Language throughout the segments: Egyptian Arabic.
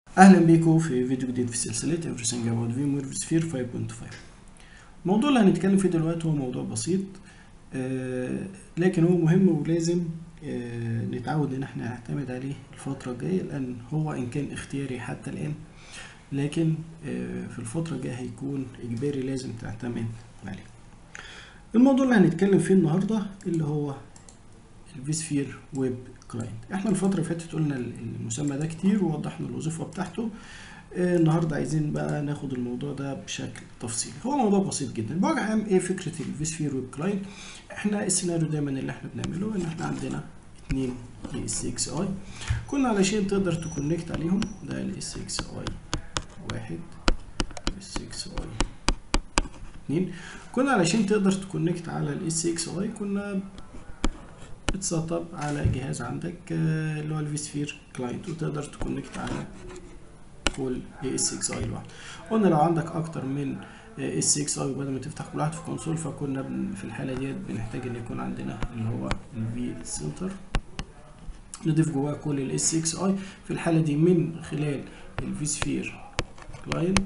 اهلا بيكم في فيديو جديد في سلسله Everything About VMware Sphere 5.5 الموضوع اللي هنتكلم فيه دلوقتي هو موضوع بسيط آه لكن هو مهم ولازم آه نتعود ان احنا نعتمد عليه الفتره الجايه لان هو ان كان اختياري حتى الان لكن آه في الفتره الجايه هيكون اجباري لازم تعتمد عليه الموضوع اللي هنتكلم فيه النهارده اللي هو الفيسفير ويب كلاينت احنا الفتره اللي فاتت قلنا المسمى ده كتير ووضحنا الوظيفه بتاعته آه النهارده عايزين بقى ناخد الموضوع ده بشكل تفصيلي هو موضوع بسيط جدا بوجه عام ايه فكره الفيسفير ويب كلاينت احنا السيناريو دايما اللي احنا بنعمله ان احنا عندنا اتنين اس اكس اي كنا علشان تقدر تكونكت عليهم ده الاس اكس اي واحد اس اكس اي اتنين كنا علشان تقدر تكونكت على الاس اكس اي كنا بتسطب على جهاز عندك اللي هو الفيسفير كلاينت وتقدر تكونكت على كل اس اكس اي لوحده قلنا لو عندك اكتر من اس اكس اي وبدل ما تفتح كل واحد في كونسول فكنا في الحاله ديت بنحتاج ان يكون عندنا اللي هو الفي سنتر نضيف جواه كل الاس اكس اي في الحاله دي من خلال الفيسفير كلاينت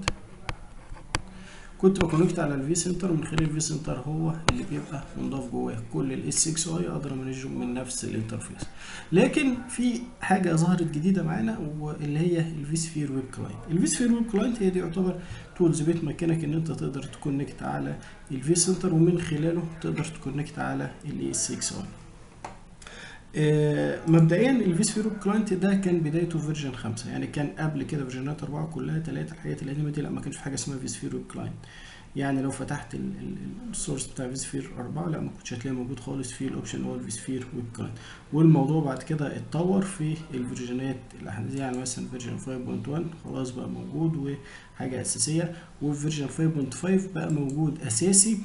كنت بكونكت على الفي سنتر ومن خلال الفي سنتر هو اللي بيبقى منضاف جواه كل الاس 6 اي اقدر امانجهم من نفس الانترفيس لكن في حاجه ظهرت جديده معانا واللي هي الفي سفير ويب كلاينت الفي سفير ويب كلاينت هي دي يعتبر تولز بتمكنك ان انت تقدر تكونكت على الفي سنتر ومن خلاله تقدر تكونكت على الاس 6 اي آه مبدئيا الفيس فيرو كلاينت ده كان بدايته فيرجن 5 يعني كان قبل كده فيرجنات 4 كلها 3 الحاجات القديمه دي لا ما كانش في حاجه اسمها فيس فيرو كلاينت يعني لو فتحت السورس بتاع فيس فير 4 لا ما كنتش هتلاقي موجود خالص في الاوبشن اللي هو الفيس فير ويب كلاينت والموضوع بعد كده اتطور في الفيرجنات الاحدثيه يعني مثلا فيرجن 5.1 خلاص بقى موجود وحاجه اساسيه وفيرجن 5.5 بقى موجود اساسي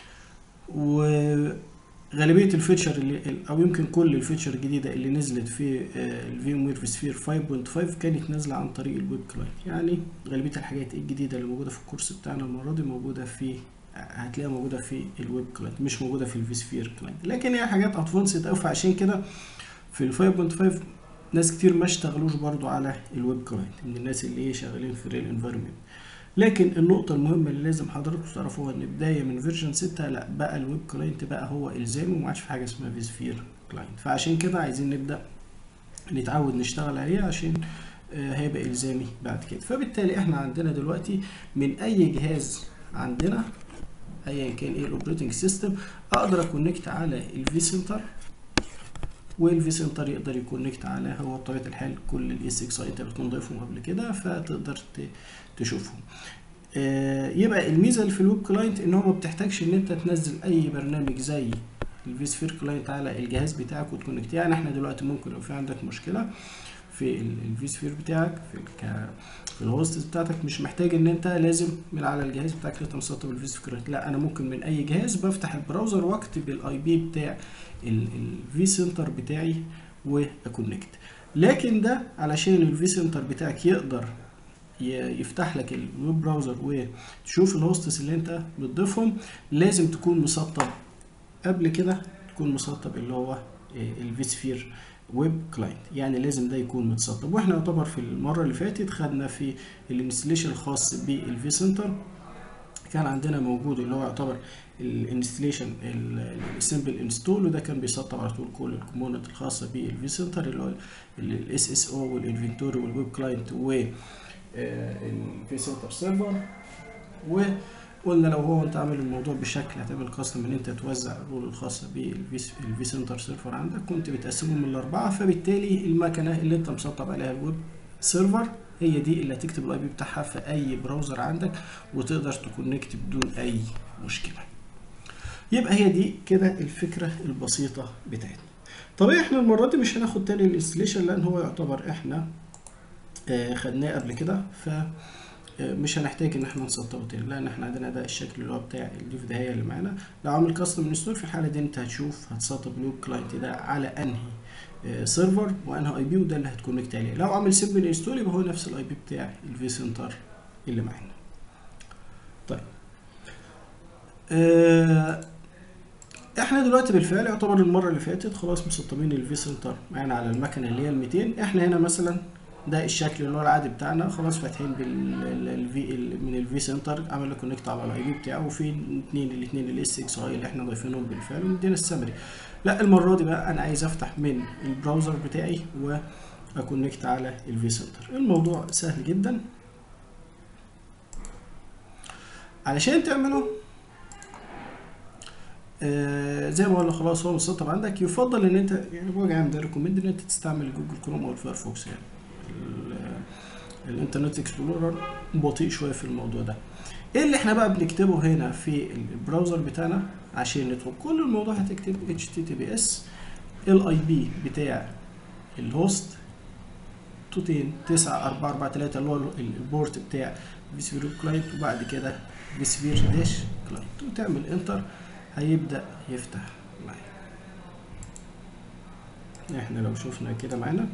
و غالبيه الفيتشر اللي او يمكن كل الفيتشر الجديده اللي نزلت في الفي ام وير سفير 5.5 كانت نازله عن طريق الويب كلاينت يعني غالبيه الحاجات الجديده اللي موجوده في الكورس بتاعنا المره دي موجوده في هتلاقيها موجوده في الويب كلاينت مش موجوده في الفي سفير كلاينت لكن هي حاجات ادفانسد قوي فعشان كده في ال 5.5 ناس كتير ما اشتغلوش برضو على الويب كلاينت من الناس اللي ايه شغالين في الريل انفايرمنت لكن النقطة المهمة اللي لازم حضراتكم تعرفوها ان بداية من فيرجن 6 لا بقى الويب كلاينت بقى هو الزامي وما عادش في حاجة اسمها فيسفير كلاينت فعشان كده عايزين نبدأ نتعود نشتغل عليه عشان هيبقى الزامي بعد كده فبالتالي احنا عندنا دلوقتي من اي جهاز عندنا ايا كان ايه الاوبريتنج سيستم اقدر اكونكت على الفي سنتر والفي سنتر يقدر يكونكت على هو بطبيعه الحال كل الاس اكس اي انت بتكون ضايفهم قبل كده فتقدر تشوفهم آه يبقى الميزه اللي في الويب كلاينت ان هو ما بتحتاجش ان انت تنزل اي برنامج زي الفيسفير كلاينت على الجهاز بتاعك وتكونكت يعني احنا دلوقتي ممكن لو في عندك مشكله في الفيسفير بتاعك في الك... في الهوست بتاعتك مش محتاج ان انت لازم من على الجهاز بتاعك انت مسطب الفيسفير كلاينت لا انا ممكن من اي جهاز بفتح البراوزر واكتب الاي بي بتاع الفي سنتر بتاعي واكونكت لكن ده علشان الفي سنتر بتاعك يقدر يفتح لك الويب براوزر وتشوف الهوستس اللي انت بتضيفهم لازم تكون مسطب قبل كده تكون مسطب اللي هو الفيسفير ويب كلاينت يعني لازم ده يكون متسطب واحنا يعتبر في المره اللي فاتت خدنا في الانستليشن الخاص بالفي سنتر كان عندنا موجود اللي هو يعتبر الانستليشن السمبل انستول وده كان بيسطب على طول كل الكومبوننت الخاصه بالفي سنتر اللي هو الاس اس او والانفنتوري والويب كلاينت و الفي سنتر سيرفر وقلنا لو هو انت عامل الموضوع بشكل هتعمل كاستم ان انت توزع الرول الخاصه بالفي سنتر سيرفر عندك كنت بتقسمهم من الاربعه فبالتالي المكنه اللي انت مسطب عليها الويب سيرفر هي دي اللي هتكتب الاي بي بتاعها في اي براوزر عندك وتقدر تكونكت بدون اي مشكله يبقى هي دي كده الفكره البسيطه بتاعتنا طبيعي احنا المره دي مش هناخد تاني الانستليشن لان هو يعتبر احنا آه خدناه قبل كده ف مش هنحتاج ان احنا نسطبه تاني لان احنا عندنا ده الشكل اللي هو بتاع الديف ده هي اللي معانا لو عامل كاستم انستول في الحاله دي انت هتشوف هتسطب الويب كلاينت ده على انهي سيرفر وانهي اي بي وده اللي هتكونكت عليه لو عامل سيمبل انستول يبقى هو نفس الاي بي بتاع الفي سنتر اللي معانا طيب آه احنا دلوقتي بالفعل يعتبر المره اللي فاتت خلاص مسطبين الفي سنتر معانا على المكنه اللي هي ال 200 احنا هنا مثلا ده الشكل اللي هو العادي بتاعنا خلاص فاتحين بالفي من الفي سنتر عمل له كونكت على الاي بي بتاعه وفي اتنين الاثنين الاس اكس اي اللي احنا ضايفينهم بالفعل ومدينا السمري لا المره دي بقى انا عايز افتح من البراوزر بتاعي واكونكت على الفي سنتر الموضوع سهل جدا علشان تعمله آه زي ما قلنا خلاص هو مسطب عندك يفضل ان انت يعني بوجه عام ده ريكومند ان انت تستعمل جوجل كروم او الفايرفوكس يعني الانترنت اكسبلورر بطيء شويه في الموضوع ده ايه اللي احنا بقى بنكتبه هنا في البراوزر بتاعنا عشان ندخل كل الموضوع هتكتب https الاي بي بتاع الهوست توتين 9443 اللي هو البورت بتاع فيسفير كلاينت وبعد كده فيسفير داش كلاينت وتعمل انتر هيبدا يفتح معايا احنا لو شفنا كده معانا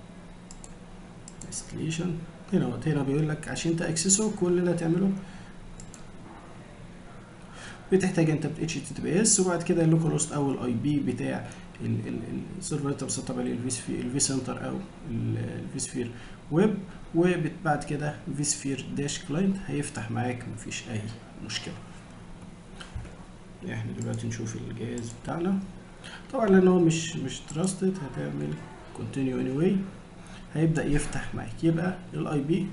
انستليشن هنا هنا بيقول لك عشان تاكسسه كل اللي هتعمله بتحتاج انت ب HTTPS وبعد كده اللوكال هوست او الاي بي بتاع السيرفر اللي انت مسطب عليه الفي سنتر او الفيسفير ويب وبعد كده فيسفير داش كلاينت هيفتح معاك مفيش اي مشكله احنا دلوقتي نشوف الجهاز بتاعنا طبعا لان هو مش مش تراستد هتعمل كونتينيو اني واي هيبدا يفتح معاك يبقى الاي بي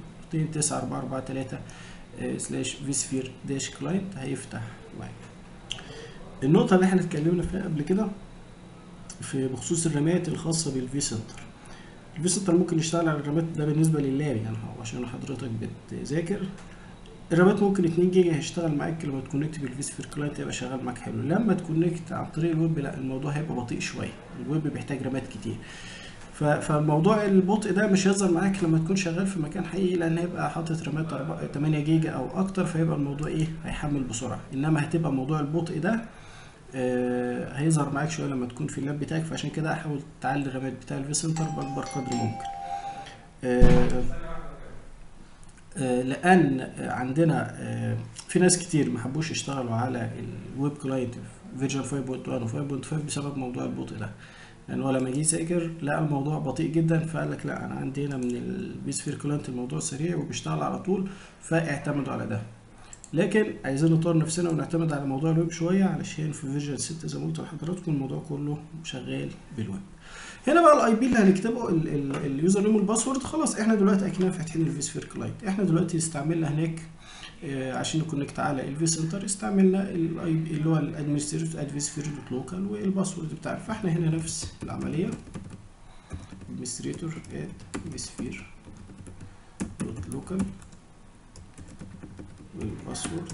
29443 سلاش فيسفير داش كلاينت هيفتح معاك النقطه اللي احنا اتكلمنا فيها قبل كده في بخصوص الرامات الخاصه بالفي سنتر الفي سنتر ممكن يشتغل على الرامات ده بالنسبه لللاب يعني هو عشان حضرتك بتذاكر الرامات ممكن 2 جيجا هيشتغل معاك لما تكونكت بالفيسفير كلاينت هيبقى شغال معاك حلو لما تكونكت عن طريق الويب لا الموضوع هيبقى بطيء شويه الويب بيحتاج رامات كتير فالموضوع البطء ده مش هيظهر معاك لما تكون شغال في مكان حقيقي لان هيبقى حاطط رامات 8 جيجا او اكتر فيبقى الموضوع ايه هيحمل بسرعه انما هتبقى موضوع البطء ده آه هيظهر معاك شويه لما تكون في اللاب بتاعك فعشان كده حاول تعلي الرامات بتاع الفي سنتر باكبر قدر ممكن آه آه لان عندنا في ناس كتير ما حبوش يشتغلوا على الويب كلاينت فيرجن 5.1 و 5.5 بسبب موضوع البطء ده لان هو لما جه يذاكر لقى الموضوع بطيء جدا فقال لك لا انا عندي هنا من البيسفير كلاينت الموضوع سريع وبيشتغل على طول فاعتمدوا على ده لكن عايزين نطور نفسنا ونعتمد على موضوع الويب شويه علشان في فيجوال 6 زي ما قلت لحضراتكم الموضوع كله شغال بالويب هنا بقى الاي بي اللي هنكتبه اليوزر نيم والباسورد خلاص احنا دلوقتي اكننا فاتحين الفيسفير كلاينت احنا دلوقتي استعملنا هناك آه عشان نكونكت على الفي سنتر استعملنا الاي اللي هو الادمنستريتور ادفيسفير دوت لوكال والباسورد بتاعنا فاحنا هنا نفس العمليه administrator ادفيسفير دوت لوكال والباسورد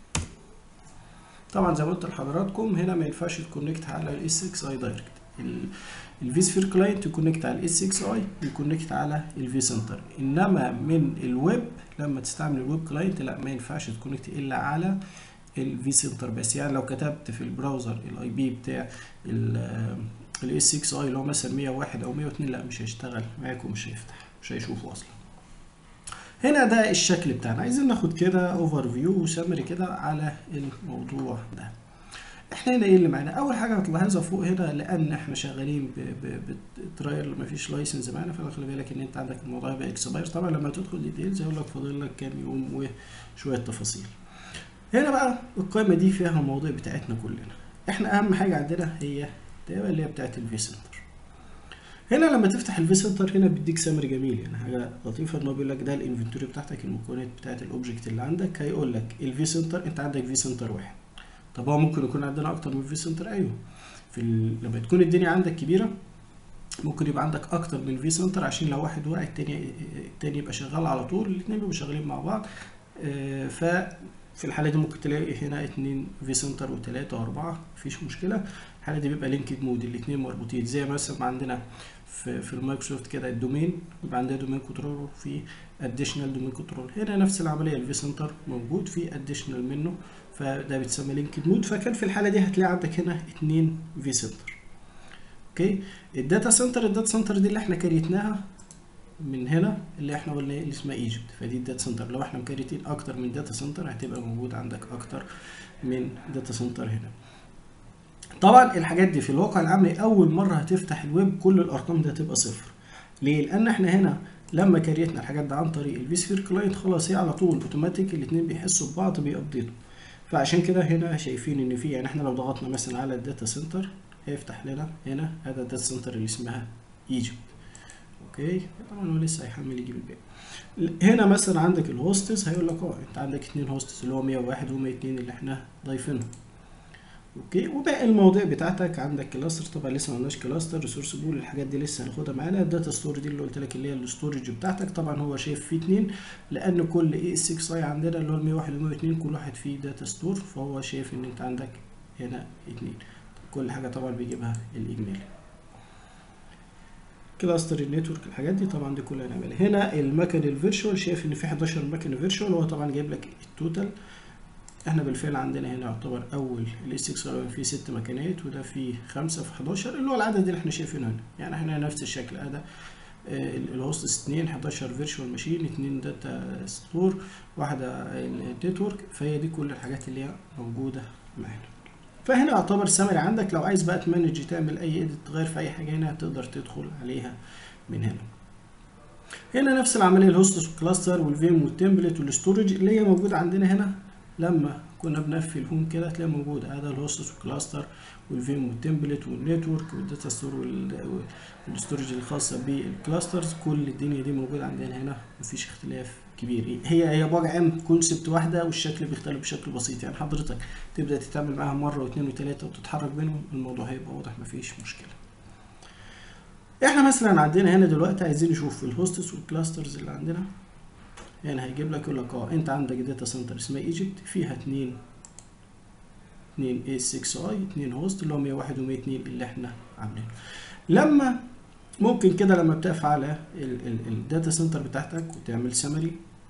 طبعا زي ما قلت لحضراتكم هنا ما ينفعش تكونكت على الاس اكس اي دايركت الفيسفير كلاينت يكونكت على الاس اكس اي يكونكت على الفي سنتر انما من الويب لما تستعمل الويب كلاينت لا ما ينفعش تكونكت الا على الفي سنتر بس يعني لو كتبت في البراوزر الاي بي بتاع الاس اكس اي اللي هو مثلا 101 او 102 لا مش هيشتغل معاك ومش هيفتح مش هيشوفه اصلا هنا ده الشكل بتاعنا عايزين ناخد كده اوفر فيو وسمري كده على الموضوع ده احنا هنا ايه اللي معانا اول حاجه هتلاحظها فوق هنا لان احنا شغالين بترايل مفيش لايسنس معانا فخلي بالك ان انت عندك الموضوع يبقى اكسباير طبعا لما تدخل ديتيلز هيقول لك فاضل لك كام يوم وشويه تفاصيل هنا بقى القائمه دي فيها المواضيع بتاعتنا كلنا احنا اهم حاجه عندنا هي التابه اللي هي بتاعت الفي سنتر هنا لما تفتح الفي سنتر هنا بيديك سمري جميل يعني حاجه لطيفه ان هو بيقول لك ده الانفنتوري بتاعتك المكونات بتاعت الاوبجكت اللي عندك هيقول لك الفي سنتر انت عندك في سنتر واحد طب هو ممكن يكون عندنا اكتر من في سنتر ايوه في ال... لما تكون الدنيا عندك كبيره ممكن يبقى عندك اكتر من في سنتر عشان لو واحد وقع التاني التاني يبقى شغال على طول الاثنين بيبقوا شغالين مع بعض آه ففي الحاله دي ممكن تلاقي هنا اتنين في سنتر وتلاته واربعه مفيش مشكله الحاله دي بيبقى لينكد مود الاثنين مربوطين زي مثلا عندنا في في المايكروسوفت كده الدومين يبقى عندنا دومين كنترول وفي اديشنال دومين كنترول هنا نفس العمليه الفي سنتر موجود في اديشنال منه فده بيتسمى لينكد مود فكان في الحاله دي هتلاقي عندك هنا اتنين في سنتر اوكي الداتا سنتر الداتا سنتر دي اللي احنا كريتناها من هنا اللي احنا قلنا اللي اسمها ايجيبت فدي الداتا سنتر لو احنا مكريتين اكتر من داتا سنتر هتبقى موجود عندك اكتر من داتا سنتر هنا طبعا الحاجات دي في الواقع العملي اول مره هتفتح الويب كل الارقام دي هتبقى صفر ليه لان احنا هنا لما كريتنا الحاجات دي عن طريق الفي سفير كلاينت خلاص هي على طول اوتوماتيك الاثنين بيحسوا ببعض بيابديتوا فعشان كده هنا شايفين ان في يعني احنا لو ضغطنا مثلا على الداتا سنتر هيفتح لنا هنا هذا الداتا سنتر اللي اسمها ايجيبت اوكي طبعا هو لسه هيحمل يجيب الباقي هنا مثلا عندك الهوستس هيقول لك اه انت عندك اتنين هوستس اللي هو 101 و 102 اللي احنا ضايفينهم اوكي وباقي المواضيع بتاعتك عندك كلاستر طبعا لسه ما عندناش كلاستر ريسورس بول الحاجات دي لسه هناخدها معانا الداتا ستور دي اللي قلت لك اللي هي الاستورج بتاعتك طبعا هو شايف فيه اتنين لان كل اي اس 6 اي عندنا اللي هو ال 101 و 102 كل واحد فيه داتا ستور فهو شايف ان انت عندك هنا اتنين كل حاجه طبعا بيجيبها الاجمالي كلاستر النتورك الحاجات دي طبعا دي كلها هنعملها هنا المكن الفيرتشوال شايف ان في 11 مكن فيرتشوال هو طبعا جايب لك التوتال احنا بالفعل عندنا هنا يعتبر اول الاس 6 فيه ست مكانات وده فيه خمسة في 11 اللي هو العدد اللي احنا شايفينه هنا يعني احنا نفس الشكل ادي الهوستس 2 11 فيرتشوال ماشين 2 داتا ستور واحده النتورك فهي دي كل الحاجات اللي هي موجوده معانا فهنا يعتبر سمري عندك لو عايز بقى تمانج تعمل اي اديت تغير في اي حاجه هنا تقدر تدخل عليها من هنا هنا نفس العمليه الهوستس والكلاستر والفيم والتمبلت والستورج اللي هي موجوده عندنا هنا لما كنا بنفي الهوم كده هتلاقيها موجوده هذا الهوستس والكلاستر والفيم والتمبلت والنتورك والداتا ستور والستورج الخاصه بالكلاسترز كل الدنيا دي موجوده عندنا هنا مفيش اختلاف كبير هي هي بوجه عام كونسبت واحده والشكل بيختلف بشكل بسيط يعني حضرتك تبدا تتعامل معاها مره واثنين وثلاثه وتتحرك بينهم الموضوع هيبقى واضح مفيش مشكله احنا مثلا عندنا هنا دلوقتي عايزين نشوف الهوستس والكلاسترز اللي عندنا يعني هيجيب لك يقول لك اه انت عندك داتا سنتر اسمها ايجيبت فيها اتنين اتنين اي 6 اي اتنين هوست اللي هو 101 و 102 اللي احنا عاملينه لما ممكن كده لما بتقف على الداتا سنتر بتاعتك وتعمل سمري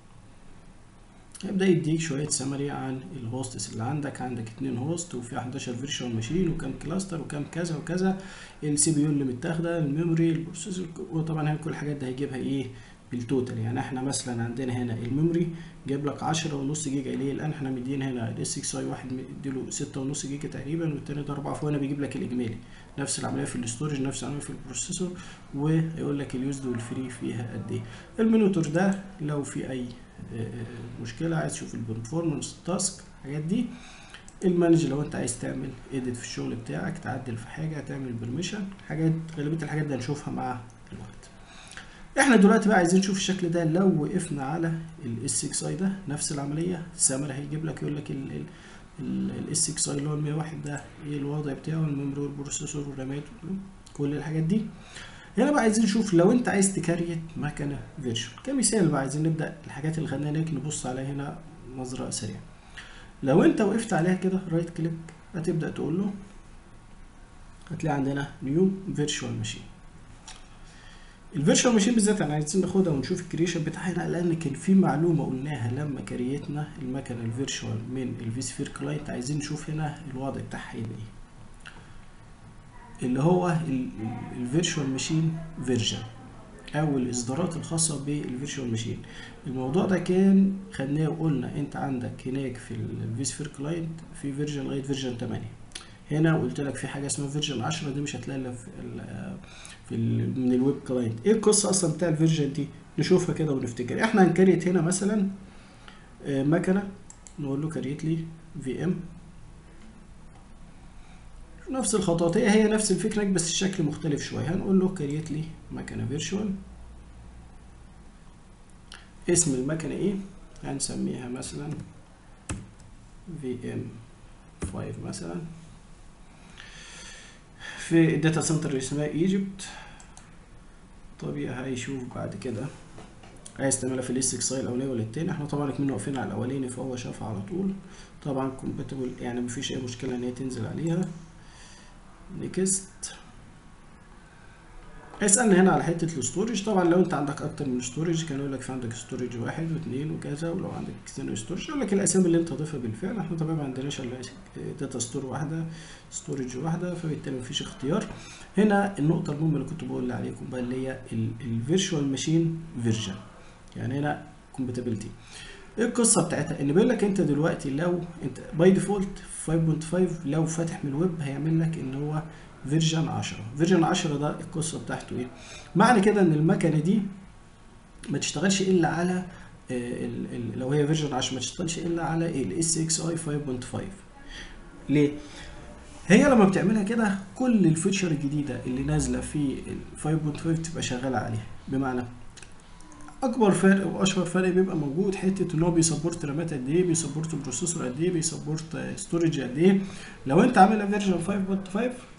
يبدا يديك شويه سمري عن الهوستس اللي عندك عندك اتنين هوست وفي 11 فيرتشوال ماشين وكام كلاستر وكام كذا وكذا السي بي يو اللي متاخده الميموري البروسيسور وطبعا هنا كل الحاجات دي هيجيبها ايه بالتوتال يعني احنا مثلا عندنا هنا الميموري جايب لك 10 ونص جيجا ليه الان احنا مدين هنا الاس 6 اي واحد مديله 6 ونص جيجا تقريبا والتاني ده 4 فهنا بيجيب لك الاجمالي نفس العمليه في الاستورج نفس العمليه في البروسيسور ويقول لك اليوزد والفري فيها قد ايه المونيتور ده لو في اي مشكله عايز تشوف البرفورمانس تاسك الحاجات دي المانج لو انت عايز تعمل ايديت في الشغل بتاعك تعدل في حاجه تعمل برميشن حاجات غالبيه الحاجات دي هنشوفها مع الوقت احنا دلوقتي بقى عايزين نشوف الشكل ده لو وقفنا على الاس 6 اي ده نفس العمليه السامر هيجيب لك يقول لك الاس 6 اي اللي هو ال 101 ده ايه الوضع بتاعه الميموري والبروسيسور والرامات كل الحاجات دي هنا بقى عايزين نشوف لو انت عايز تكريت مكنه فيرتشوال كمثال بقى عايزين نبدا الحاجات اللي خدناها هناك نبص عليها هنا نظره سريعه لو انت وقفت عليها كده رايت كليك هتبدا تقول له هتلاقي عندنا نيو فيرتشوال ماشين الفيرتشوال ماشين بالذات احنا عايزين ناخدها ونشوف الكريشن بتاعها لان كان في معلومه قلناها لما كريتنا المكنه الفيرتشوال من الفيسفير كلاينت عايزين نشوف هنا الوضع بتاعها يبقى ايه اللي هو الفيرتشوال ماشين فيرجن او الاصدارات الخاصه بالفيرتشوال ماشين الموضوع ده كان خدناه وقلنا انت عندك هناك في الفيسفير كلاينت في فيرجن لغايه فيرجن 8 هنا قلت لك في حاجه اسمها فيرجن 10 دي مش هتلاقي الا في في من الويب كلاينت ايه القصه اصلا بتاع الفيرجن دي نشوفها كده ونفتكر احنا هنكريت هنا مثلا مكنه نقول له كريت لي في ام نفس الخطوات هي هي نفس الفكره بس الشكل مختلف شويه هنقول له كريت لي مكنه فيرتشوال اسم المكنه ايه هنسميها مثلا في ام 5 مثلا في الداتا سنتر اللي اسمها ايجيبت طبيعي هيشوف بعد كده عايز تعملها في الاس 6 الاولاني ولا التاني احنا طبعا كنا واقفين على الاولاني فهو شافها على طول طبعا كومباتبل يعني مفيش اي مشكله ان هي تنزل عليها نيكست هيسألني هنا على حتة الستورج طبعا لو انت عندك اكتر من ستورج كان يقول لك في عندك ستورج واحد واثنين وكذا ولو عندك اكسترنال ستورج يقول لك الاسامي اللي انت ضيفها بالفعل احنا طبعا ما عندناش الا داتا ستور واحدة ستورج واحدة فبالتالي مفيش اختيار هنا النقطة المهمة اللي كنت بقول عليكم بقى اللي هي الفيرتشوال ماشين فيرجن يعني هنا كومباتيبلتي ايه القصه بتاعتها ان بيقول لك انت دلوقتي لو انت باي ديفولت 5.5 لو فاتح من الويب هيعمل لك ان هو فيرجن 10 فيرجن 10 ده القصه بتاعته ايه معنى كده ان المكنه دي ما تشتغلش الا على آه، ال- ال- لو هي فيرجن 10 ما تشتغلش الا على الاس اكس اي 5.5 ليه هي لما بتعملها كده كل الفيتشر الجديده اللي نازله في ال 5.5 بتبقى شغاله عليها بمعنى اكبر فرق واشهر فرق بيبقى موجود حته ان هو بيسبورت رامات قد ايه بيسبورت بروسيسور قد ايه بيسبورت ستورج قد ايه لو انت عاملها فيرجن 5.5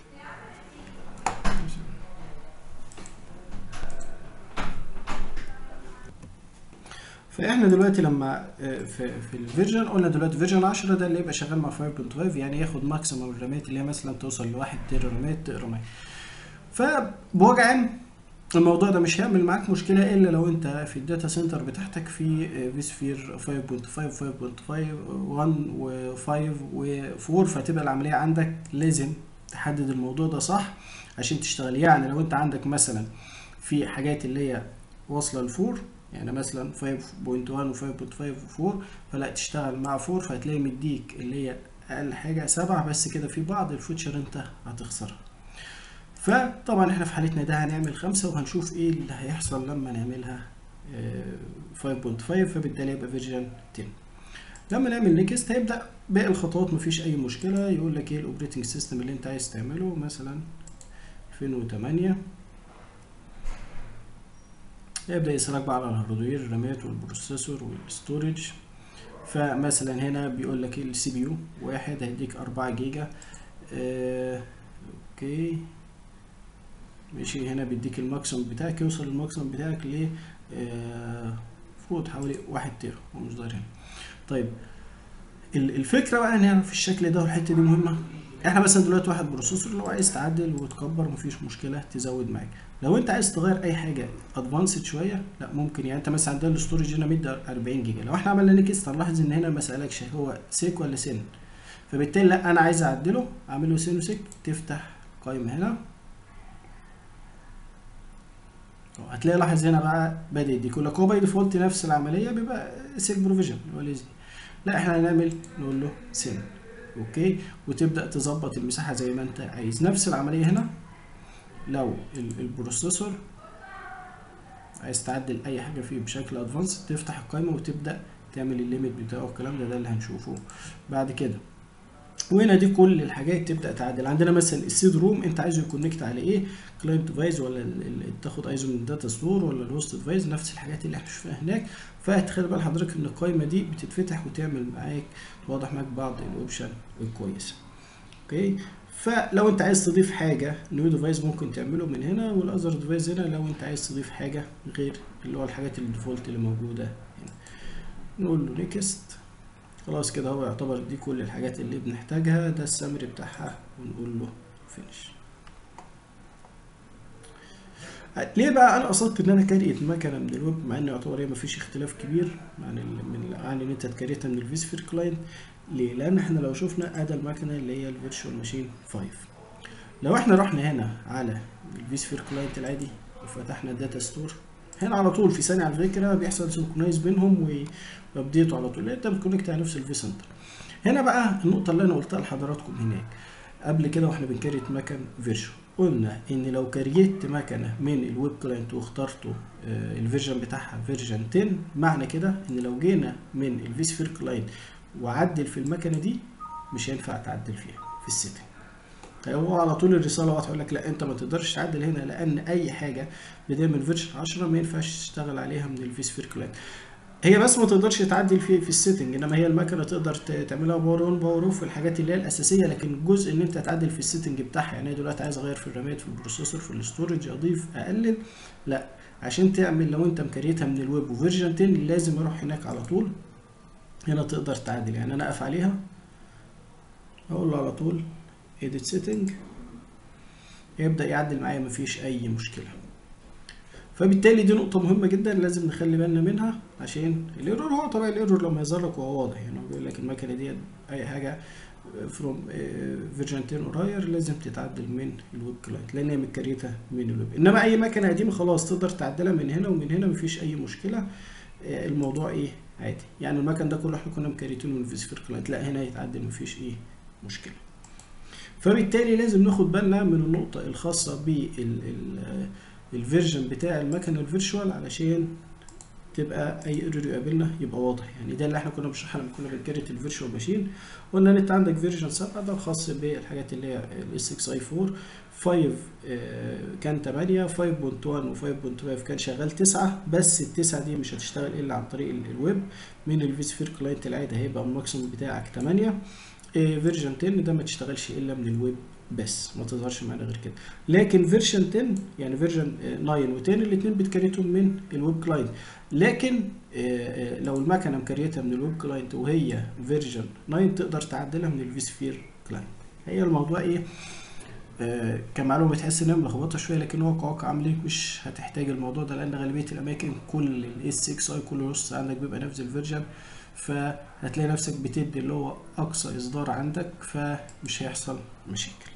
فاحنا دلوقتي لما آه، في في الفيرجن قلنا دلوقتي فيرجن 10 ده اللي يبقى شغال مع 5.5 يعني ياخد ماكسيمم الرامات اللي هي مثلا توصل ل 1 تيرا رامات تقرا معاك فبوجه عام الموضوع ده مش هيعمل معاك مشكله الا لو انت في الداتا سنتر بتاعتك في فيسفير 5.5 5.5 1 و5 و4 فتبقى العمليه عندك لازم تحدد الموضوع ده صح عشان تشتغل يعني لو انت عندك مثلا في حاجات اللي هي واصله لفور يعني مثلا 5.1 و 5.5 و4 فلا تشتغل مع 4 فهتلاقي مديك اللي هي اقل حاجه 7 بس كده في بعض الفيتشر انت هتخسرها فطبعا احنا في حالتنا ده هنعمل خمسة وهنشوف ايه اللي هيحصل لما نعملها آه، 5.5 فبالتالي يبقى فيرجن 10 لما نعمل نيكست هيبدأ باقي الخطوات مفيش اي مشكلة يقول لك ايه الاوبريتنج سيستم اللي انت عايز تعمله مثلا 2008 يبدأ يسألك بقى على الهاردوير الرامات والبروسيسور والستورج فمثلا هنا بيقول لك ايه السي بي يو واحد هيديك 4 جيجا آه، اوكي ماشي هنا بيديك الماكسيمم بتاعك يوصل الماكسيمم بتاعك ل آه، فوت حوالي واحد تيرا هو مش ظاهر هنا طيب ال- الفكره بقى ان هنا في الشكل ده والحته دي مهمه احنا مثلا دلوقتي واحد بروسيسور لو عايز تعدل وتكبر مفيش مشكله تزود معاك لو انت عايز تغير اي حاجه ادفانسد شويه لا ممكن يعني انت مثلا عندنا الاستورج هنا مدي 40 جيجا لو احنا عملنا نيكست هنلاحظ ان هنا ما سالكش هو سيك ولا سن فبالتالي لا انا عايز اعدله اعمل له سين وسيك تفتح قائمه هنا أهو هتلاقي لاحظ هنا بقى بدا يديك يقول لك هو باي ديفولت نفس العمليه بيبقى سيك بروفيجن اللي هو ليزي لا احنا هنعمل نقول له سين اوكي وتبدا تظبط المساحه زي ما انت عايز نفس العمليه هنا لو ال- البروسيسور عايز تعدل اي حاجه فيه بشكل ادفانس تفتح القائمه وتبدا تعمل الليميت بتاعه الكلام ده ده اللي هنشوفه بعد كده وهنا دي كل الحاجات تبدا تعدل عندنا مثلا السيد روم انت عايزه يكونكت على ايه كلاينت ديفايس ولا ال- ال- تاخد ايزو من الداتا ستور ولا الهوست ديفايس نفس الحاجات اللي احنا شفناها هناك فهتخلي بال حضرتك ان القائمه دي بتتفتح وتعمل معاك توضح معاك بعض الاوبشن الكويسه اوكي فلو انت عايز تضيف حاجه نيو ديفايس ممكن تعمله من هنا والاذر ديفايس هنا لو انت عايز تضيف حاجه غير اللي هو الحاجات الديفولت اللي موجوده هنا نقول له نيكست خلاص كده هو يعتبر دي كل الحاجات اللي بنحتاجها ده السمري بتاعها ونقول له فينش ليه بقى انا قصدت ان انا كاريت مكنه من الويب مع ان يعتبر هي مفيش اختلاف كبير عن ال... من عن ان انت تكريتها من الفيسفير كلاينت ليه؟ لان احنا لو شفنا ادي المكنه اللي هي الفيرتشوال ماشين 5 لو احنا رحنا هنا على الفيسفير كلاينت العادي وفتحنا الداتا ستور هنا على طول في ثانيه على فكره بيحصل سنكرونايز بينهم وابديته على طول انت بتكونكت على نفس الفي سنتر هنا بقى النقطه اللي انا قلتها لحضراتكم هناك قبل كده واحنا بنكريت مكن فيرجوال قلنا ان لو كريت مكنه من الويب كلاينت واخترته آه، الفيرجن بتاعها فيرجن 10 معنى كده ان لو جينا من الفيسفير كلاينت وعدل في المكنه دي مش هينفع تعدل فيها في السيتنج هو على طول الرساله واضحه يقول لك لا انت ما تقدرش تعدل هنا لان اي حاجه بدايه من فيرجن 10 ما ينفعش تشتغل عليها من الفيسفير كلاينت هي بس ما تقدرش تعدل في في السيتنج انما هي المكنه تقدر ت- تعملها باور اون باور اوف الحاجات اللي هي الاساسيه لكن الجزء ان انت تعدل في السيتنج بتاعها يعني أنا دلوقتي عايز اغير في الرامات في البروسيسور في الاستورج اضيف اقلل لا عشان تعمل لو انت مكريتها من الويب وفيرجن 10 لازم اروح هناك على طول هنا تقدر تعدل يعني انا اقف عليها اقول له على طول edit setting يبدأ يعدل معايا مفيش أي مشكلة فبالتالي دي نقطة مهمة جدا لازم نخلي بالنا منها عشان الايرور هو طبعا الايرور لما يظهر لك وهو واضح يعني هو بيقول لك المكنة دي أي حاجة فروم فيرجن 10 قرير لازم تتعدل من الويب كلاينت لأن هي متكريتة من الويب إنما أي مكنة قديمة خلاص تقدر تعدلها من هنا ومن هنا مفيش أي مشكلة آه، الموضوع إيه عادي يعني المكن ده كله احنا كنا مكريتينه من فيسفير كلاينت لا هنا يتعدل مفيش إيه مشكلة فبالتالي لازم ناخد بالنا من النقطة الخاصة بالفيرجن بتاع المكنة الفيرشوال علشان تبقى اي ايرور يقابلنا يبقى واضح يعني ده اللي احنا كنا بنشرحها لما كنا بنكريت الفيرتشوال ماشين قلنا ان انت عندك فيرجن 7 ده الخاص بالحاجات اللي هي الاس 6 اي 4 5 آه، كان 8 5.1 و 5.5 كان شغال 9 بس التسعة دي مش هتشتغل الا عن طريق ال- الويب من الفيسفير كلاينت العادي هيبقى الماكسيموم بتاعك 8 فيرجن 10 ده ما تشتغلش الا من الويب بس ما تظهرش معانا غير كده لكن فيرجن 10 يعني فيرجن 9 و10 الاثنين بتكريتهم من الويب كلاينت لكن آه، آه، لو المكنه مكريتها من الويب كلاينت وهي فيرجن 9 تقدر تعدلها من الفيسفير كلاينت هي الموضوع ايه آه، كمعلومه بتحس انها ملخبطه شويه لكن هو كواقع عملي مش هتحتاج الموضوع ده لان غالبيه الاماكن كل الاس 6 اي كل نص عندك بيبقى نفس الفيرجن فهتلاقي نفسك بتدي اللي هو اقصى اصدار عندك فمش هيحصل مشاكل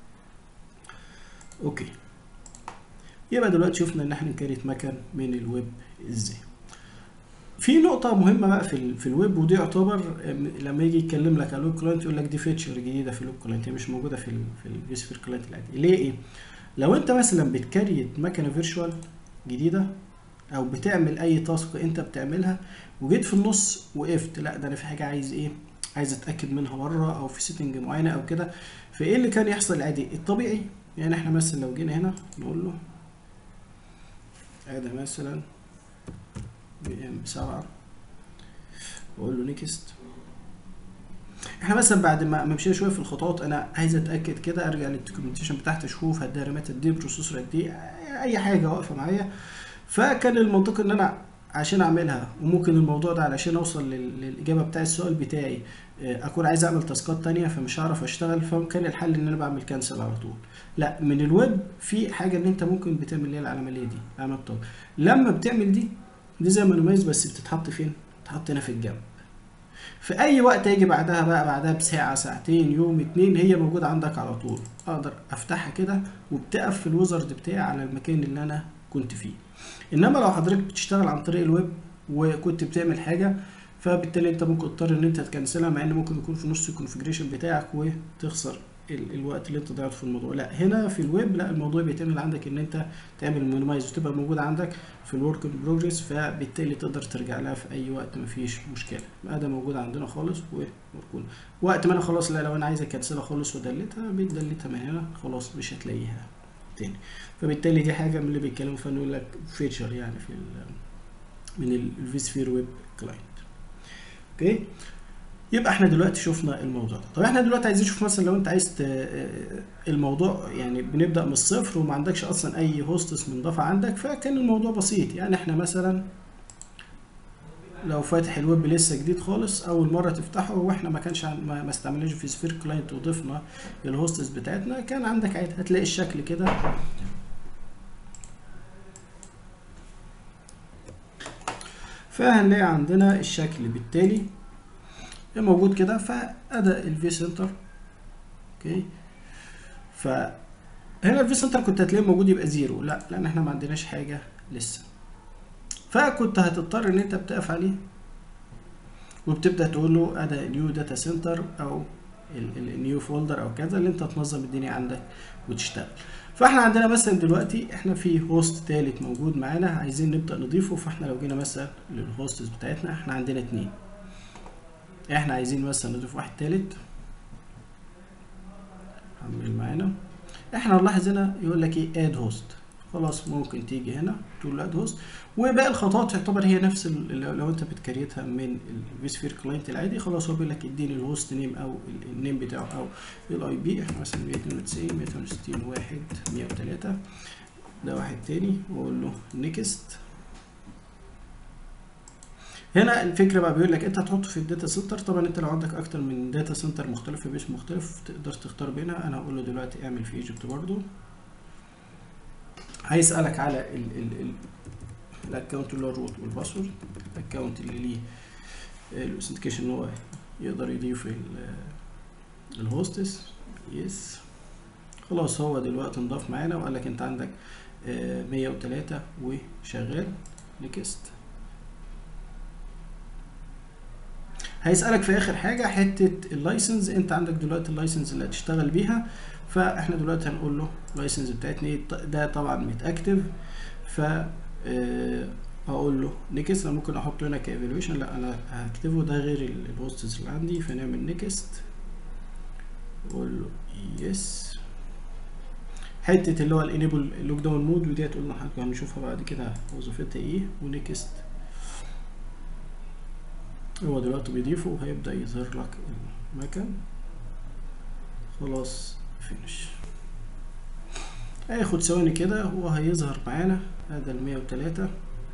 اوكي يبقى دلوقتي شفنا ان احنا نكريت مكن من الويب ازاي في نقطة مهمة بقى في ال في الويب ودي يعتبر أم- لما يجي يتكلم لك على الويب كلاينت يقول لك دي فيتشر جديدة في الويب كلاينت هي مش موجودة في ال في الفيسفير كلاينت العادي ليه ايه؟ لو انت مثلا بتكريت مكنة فيرتشوال جديدة او بتعمل اي تاسك انت بتعملها وجيت في النص وقفت لا ده انا في حاجة عايز ايه؟ عايز اتاكد منها بره او في سيتنج معينة او كده فايه اللي كان يحصل العادي؟ الطبيعي يعني احنا مثلا لو جينا هنا نقول له ادي مثلا بي ام 7 واقول له نيكست احنا مثلا بعد ما ما مشينا شويه في الخطوات انا عايز اتاكد كده ارجع للدوكيومنتيشن بتاعتي اشوف هديها رامات قد ايه بروسيسور قد ايه اي حاجه واقفه معايا فكان المنطق ان انا عشان اعملها وممكن الموضوع ده علشان اوصل لل- للاجابه بتاع السؤال بتاعي آه، اكون عايز اعمل تاسكات تانية فمش هعرف اشتغل فكان الحل ان انا بعمل كانسل على طول لا من الويب في حاجه ان انت ممكن بتعمل ليه العمليه دي علامه طب لما بتعمل دي دي زي ما نميز بس بتتحط فين بتتحط هنا في الجنب في اي وقت يجي بعدها بقى بعدها بساعه ساعتين يوم اتنين هي موجوده عندك على طول اقدر افتحها كده وبتقف في الويزرد بتاعي على المكان اللي انا كنت فيه انما لو حضرتك بتشتغل عن طريق الويب وكنت بتعمل حاجه فبالتالي انت ممكن تضطر ان انت تكنسلها مع ان ممكن يكون في نص الكونفجريشن بتاعك وتخسر ال- الوقت اللي انت ضيعته في الموضوع لا هنا في الويب لا الموضوع بيتعمل عندك ان انت تعمل مينيمايز وتبقى موجوده عندك في الورك ان بروجريس فبالتالي تقدر ترجع لها في اي وقت مفيش مشكله يبقى ده موجود عندنا خالص ومركونه وقت ما انا خلاص لا لو انا عايز اكنسلها خالص ودلتها بتدلتها من هنا خلاص مش هتلاقيها تاني فبالتالي دي حاجه من اللي بيتكلموا فيها يقول لك فيتشر يعني في ال من الفيسفير ويب كلاينت اوكي يبقى احنا دلوقتي شفنا الموضوع ده طب احنا دلوقتي عايزين نشوف مثلا لو انت عايز ت- الموضوع يعني بنبدا من الصفر وما عندكش اصلا اي هوستس منضافه عندك فكان الموضوع بسيط يعني احنا مثلا لو فاتح الويب لسه جديد خالص اول مره تفتحه واحنا ما كانش عن- ما ما استعملناش في سفير كلاينت وضفنا الهوستس بتاعتنا كان عندك عادي هتلاقي الشكل كده فهنلاقي عندنا الشكل بالتالي موجود كده فأدى الفي سنتر اوكي فهنا الفي سنتر كنت هتلاقيه موجود يبقى زيرو لا لان احنا ما عندناش حاجه لسه فكنت هتضطر ان انت بتقف عليه وبتبدا تقول له ادى نيو داتا سنتر او النيو فولدر او كذا اللي انت تنظم الدنيا عندك وتشتغل فاحنا عندنا مثلا دلوقتي احنا في هوست تالت موجود معانا عايزين نبدا نضيفه فاحنا لو جينا مثلا للهوستس بتاعتنا احنا عندنا اتنين احنا عايزين مثلا نضيف واحد تالت حمل معانا احنا نلاحظ هنا يقول لك ايه اد هوست خلاص ممكن تيجي هنا تقول له اد هوست وباقي الخطوات تعتبر هي نفس ال- لو لو انت بتكريتها من الفيسفير كلاينت العادي خلاص هو بيقول لك اديني الهوست نيم او ال- النيم بتاعه او الاي بي احنا مثلا 192 168 1 103 ده واحد تاني واقول له نيكست هنا الفكره بقى بيقول لك انت هتحطه في الداتا سنتر طبعا انت لو عندك اكتر من داتا سنتر مختلفه باسم مختلف تقدر تختار بينها انا هقول له دلوقتي اعمل في ايجيبت برضو هيسالك على ال ال ال الاكونت اللي هو الروت والباسورد الاكونت اللي ليه الاوثنتيكيشن ان هو يقدر يضيف ال- الهوستس يس خلاص هو دلوقتي انضاف معانا وقال لك انت عندك آه، 103 وشغال نيكست هيسألك في آخر حاجة حتة اللايسنس أنت عندك دلوقتي اللايسنس اللي هتشتغل بيها فإحنا دلوقتي هنقول له اللايسنس بتاعتنا إيه؟ ده طبعا متأكتف ف آه، هقول له نيكست انا ممكن احط هنا كايفالويشن لا انا هكتبه ده غير الهوستس اللي عندي فنعمل نيكست اقول له يس حته اللي هو الانيبل لوك داون مود وديت قلنا هنشوفها بعد كده وظيفتها ايه ونيكست هو دلوقتي بيضيفه وهيبدا يظهر لك المكان خلاص فينش هياخد ثواني كده وهيظهر معانا هذا المية وتلاتة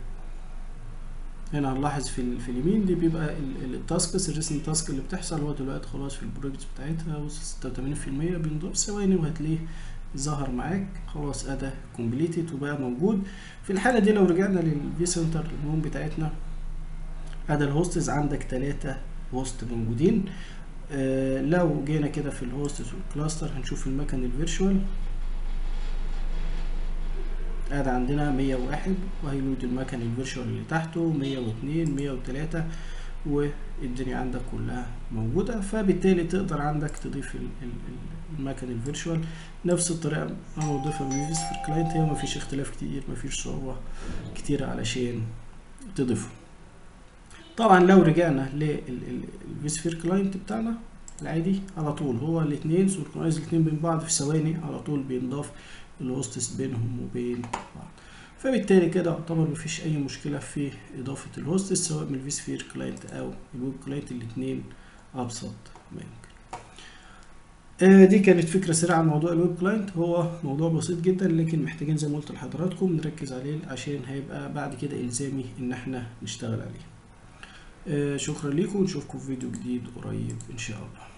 هنا هنلاحظ في, ال- في اليمين دي بيبقى التاسكس الريسن تاسك اللي بتحصل هو دلوقتي خلاص في البروجكت بتاعتها وصل ستة وتمانين في المية بينضاف ثواني وهتلاقيه ظهر معاك خلاص ادى كومبليتد وبقى موجود في الحالة دي لو رجعنا للفي سنتر المهم بتاعتنا ادى الهوستز عندك تلاتة هوست موجودين آه لو جينا كده في الهوستس والكلاستر هنشوف المكان الفيرشوال ادي عندنا مية واحد وهيلود المكان الفيرشوال اللي تحته مية واتنين مية وتلاتة والدنيا عندك كلها موجودة فبالتالي تقدر عندك تضيف ال- ال- ال- المكان الفيرشوال نفس الطريقة انا بضيفها بالفيس في الكلاينت هي مفيش اختلاف كتير مفيش صعوبة كتيرة علشان تضيفه طبعا لو رجعنا للفيسفير كلاينت بتاعنا العادي على طول هو الاثنين سنكرونايز الاثنين بين بعض في ثواني على طول بينضاف الهوستس بينهم وبين بعض فبالتالي كده يعتبر مفيش اي مشكله في اضافه الهوستس سواء من الفيسفير كلاينت او الويب كلاينت الاثنين ابسط ما يمكن آه، دي كانت فكرة سريعة عن موضوع الويب كلاينت هو موضوع بسيط جدا لكن محتاجين زي ما قلت لحضراتكم نركز عليه عشان هيبقى بعد كده إلزامي إن احنا نشتغل عليه آه، شكرا لكم ونشوفكم في فيديو جديد قريب إن شاء الله